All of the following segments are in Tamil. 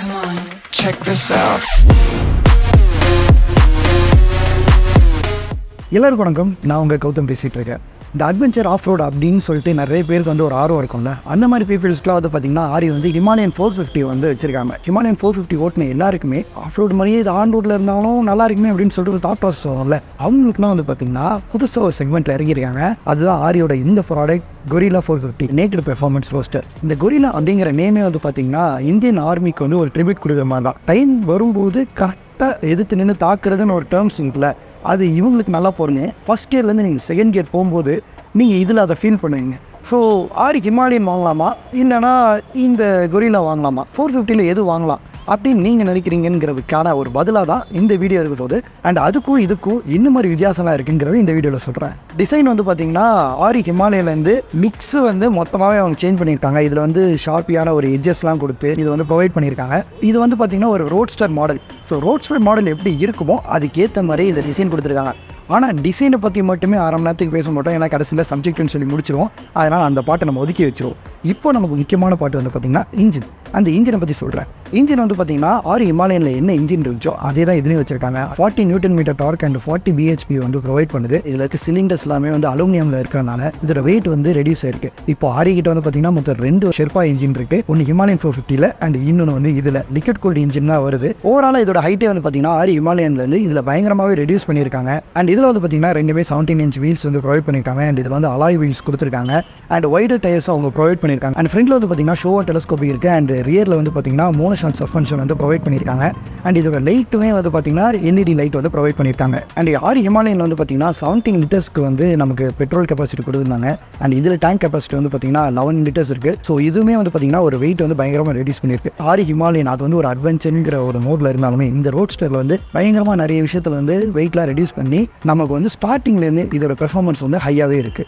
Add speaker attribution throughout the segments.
Speaker 1: Come on, check this out.
Speaker 2: எல்லாருக்கும் வணக்கம் நான் உங்கள் கௌதம் பேசிகிட்டு இருக்கேன் இந்த அட்வென்ச்சர் ஆஃப் ரோட் அப்படின்னு சொல்லிட்டு நிறைய பேருக்கு வந்து ஒரு ஆர்வம் இருக்கும்ல அந்த மாதிரி பீப்புள்ஸ்க்குலாம் வந்து பார்த்திங்கன்னா ஆரி வந்து ஹிமாலயன் ஃபோர் ஃபிஃப்டி வந்து வச்சிருக்காங்க ஹிமாலயன் ஃபோர் ஃபிஃப்டி ஓட்டின எல்லாருக்குமே ஆஃப் ரோடு மாதிரியே இது ஆன் ரோட்டில் இருந்தாலும் நல்லா இருக்குமே அப்படின்னு சொல்லிட்டு ஒரு தாட் ப்ராசஸ் வரும்ல அவங்களுக்குலாம் வந்து பார்த்திங்கன்னா புதுசாக ஒரு செக்மெண்ட்டில் இறங்கியிருக்காங்க அதுதான் ஆரியோட இந்த product Guerrilla four fifty naked performance roadster இந்த கொரிலா அப்படிங்கிற நேமே வந்து பார்த்திங்கன்னா இந்தியன் ஆர்மிக்கு வந்து ஒரு ட்ரிபியூட் கொடுக்குற மாதிரி தான் டைம் வரும்போது கரெக்டாக எதிர்த்து நின்று தாக்குறதுன்னு ஒரு டேர்ம்ஸ் இருக்குல்ல அது இவங்களுக்கு நல்லா போடுங்க ஃபஸ்ட் இயர்லேருந்து நீங்கள் செகண்ட் இயர் போகும்போது நீங்கள் இதில் அதை ஃபீல் பண்ணுவீங்க ஸோ ஆரி ஹிமாலயன் வாங்கலாமா இல்லைனா இந்த கொரிலா வாங்கலாமா ஃபோர் ஃபிஃப்டியில் எது வாங்கலாம் அப்படின்னு நீங்கள் நினைக்கிறீங்கிறதுக்கான ஒரு பதிலாக தான் இந்த வீடியோ இருக்க போகுது அண்ட் அதுக்கும் இதுக்கும் இன்னும் மாதிரி வித்தியாசம்லாம் இருக்குங்கிறது இந்த வீடியோவில் சொல்கிறேன் டிசைன் வந்து பார்த்தீங்கன்னா ஆரி ஹிமாலயிலேருந்து மிக்ஸ் வந்து மொத்தமாகவே அவங்க சேஞ்ச் பண்ணியிருக்காங்க இதில் வந்து ஷார்ப்பியான ஒரு எட்ஜஸ்லாம் கொடுத்து இது வந்து ப்ரொவைட் பண்ணியிருக்காங்க இது வந்து பார்த்தீங்கன்னா ஒரு roadster model so roadster model எப்படி இருக்குமோ அதுக்கேற்ற மாதிரி இந்த டிசைன் கொடுத்துருக்காங்க ஆனால் டிசைனை பற்றி மட்டுமே அரை மணி நேரத்துக்கு பேச மாட்டோம் ஏன்னா கடைசியில் சப்ஜெக்ட்னு சொல்லி முடிச்சிருவோம் அதனால் அந்த பாட்டை நம்ம ஒதுக்கி வச்சிருவோம் இப்போ நமக்கு முக்கியமான பாட்டு வந்து பார்த்திங்கன்னா இன்ஜின் அந்த இன்ஜினை பற்றி சொல்கிறேன் இன்ஜின் வந்து பார்த்தீங்கன்னா ஆறு ஹிமாலயனில் என்ன இன்ஜின் இருந்துச்சோ அதே தான் இதுலேயும் வச்சிருக்காங்க forty newton metre torque and forty BHP வந்து ப்ரொவைட் பண்ணுது இதில் இருக்க சிலிண்டர்ஸ் எல்லாமே வந்து அலுமினியமில் இருக்கிறனால இதோட வெயிட் வந்து ரெடியூஸ் ஆயிருக்கு இப்போ ஆரி கிட்ட வந்து பார்த்தீங்கன்னா மொத்தம் ரெண்டு ஷெர்பா இன்ஜின் இருக்கு ஒன்று ஹிமாலயன் ஃபோர் ஃபிஃப்டியில் அண்ட் இன்னொன்று வந்து இதில் லிக்விட் கூல்ட் இன்ஜின் தான் வருது ஓவராலாக இதோட ஹைட்டே வந்து பார்த்தீங்கன்னா ஆரி ஹிமாலயன்லேருந்து இதில் பயங்கரமாகவே ரெடியூஸ் பண்ணியிருக்காங்க அண்ட் இதில் வந்து பார்த்தீங்கன்னா ரெண்டுமே செவன்டீன் இன்ச் வீல்ஸ் வந்து ப்ரொவைட் பண்ணியிருக்காங்க அண்ட் இதில் வந்து அலாய் வீல்ஸ் கொடுத்துருக்காங்க அண்ட் ஒய்டர் டயர்ஸ் அவங்க ப்ரொவைட் பண்ணியிருக்காங்க அண்ட் ஃப்ரண்ட்ல வந்து பார்த்தீங்கன்னா ஷோ டெலஸ்கோபிக் இருக்குது அண்ட் ரியரில் வந்து பார்த்தீங்கன்னா மோனோஷான் சஸ்பென்ஷன் வந்து ப்ரொவைட் பண்ணியிருக்காங்க அண்ட் இதோட லைட்டுமே வந்து பார்த்தீங்கன்னா எல்இடி லைட் வந்து ப்ரொவைட் பண்ணியிருக்காங்க அண்ட் ஆறு ஹிமாலயனில் வந்து பார்த்தீங்கன்னா செவன்டீன் லிட்டர்ஸ்க்கு வந்து நமக்கு பெட்ரோல் கெப்பாசிட்டி கொடுத்துருந்தாங்க அண்ட் இதில் டேங்க் கெப்பாசிட்டி வந்து பார்த்தீங்கன்னா லெவன் லிட்டர்ஸ் இருக்குது ஸோ இதுவுமே வந்து பார்த்தீங்கன்னா ஒரு வெயிட் வந்து பயங்கரமாக ரெடியூஸ் பண்ணியிருக்கு ஆறு ஹிமாலயன் அது வந்து ஒரு அட்வென்ச்சருங்கிற ஒரு மோடில் இருந்தாலுமே இந்த ரோட் ஸ்டரில் வந்து பயங்கரமாக நிறைய விஷயத்தில் வந்து வெயிட்லாம் ரெடியூஸ் பண்ணி நமக்கு வந்து ஸ்டார்டிங்லேருந்து இதோட பெர்ஃபார்மன்ஸ் வந்து ஹையாகவே இருக்குது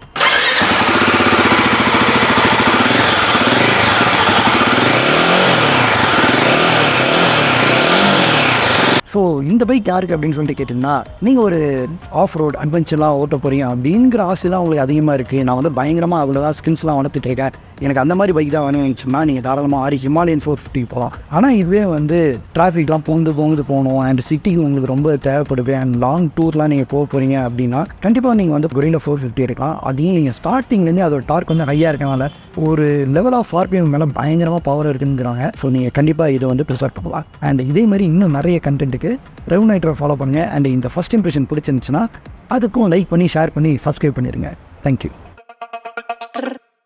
Speaker 2: ஸோ இந்த பைக் யாருக்கு அப்படின்னு சொல்லிட்டு கேட்டிங்கன்னா நீங்கள் ஒரு ஆஃப் ரோட் அட்வென்ச்சர்லாம் ஓட்ட போகிறீங்க அப்படிங்கிற ஆசைலாம் உங்களுக்கு அதிகமாக இருக்குது நான் வந்து பயங்கரமாக அவ்வளோதான் ஸ்கில்ஸ்லாம் வளர்த்துட்டு இருக்கேன் எனக்கு அந்த மாதிரி பைக் தான் வேணும்னு நினச்சோம்னா நீங்கள் தாராளமாக ஆரி ஹிமாலயன் ஃபோர் ஃபிஃப்டி போகலாம் ஆனால் இதுவே வந்து டிராஃபிக்லாம் போந்து போந்து போகணும் அண்ட் சிட்டிக்கு உங்களுக்கு ரொம்ப தேவைப்படுது அண்ட் லாங் டூர்லாம் நீங்கள் போக போகிறீங்க அப்படின்னா கண்டிப்பாக நீங்கள் வந்து குறையில் ஃபோர் ஃபிஃப்டி இருக்கலாம் அதையும் நீங்கள் ஸ்டார்டிங்லேருந்து அதோட டார்க் வந்து ஹையாக இருக்கனால ஒரு லெவல் ஆஃப் ஆர்பிஎம் மேலே பயங்கரமாக பவர் இருக்குங்கிறாங்க ஸோ நீங்கள் கண்டிப்பாக இதை வந்து ப்ரிஃபர் பண்ணலாம் அண்ட் இதே மாதிரி இன்னும் நிறைய கண்டென்ட்டுக்கு ரெவ் நைட்டரை ஃபாலோ பண்ணுங்கள் அண்ட் இந்த ஃபஸ்ட் இம்ப்ரெஷன் பிடிச்சிருந்துச்சுன்னா அதுக்கும் லைக் பண்ணி ஷேர் பண்ணி சப்ஸ்கிரைப் பண்ணிடுங்க தேங்க்யூ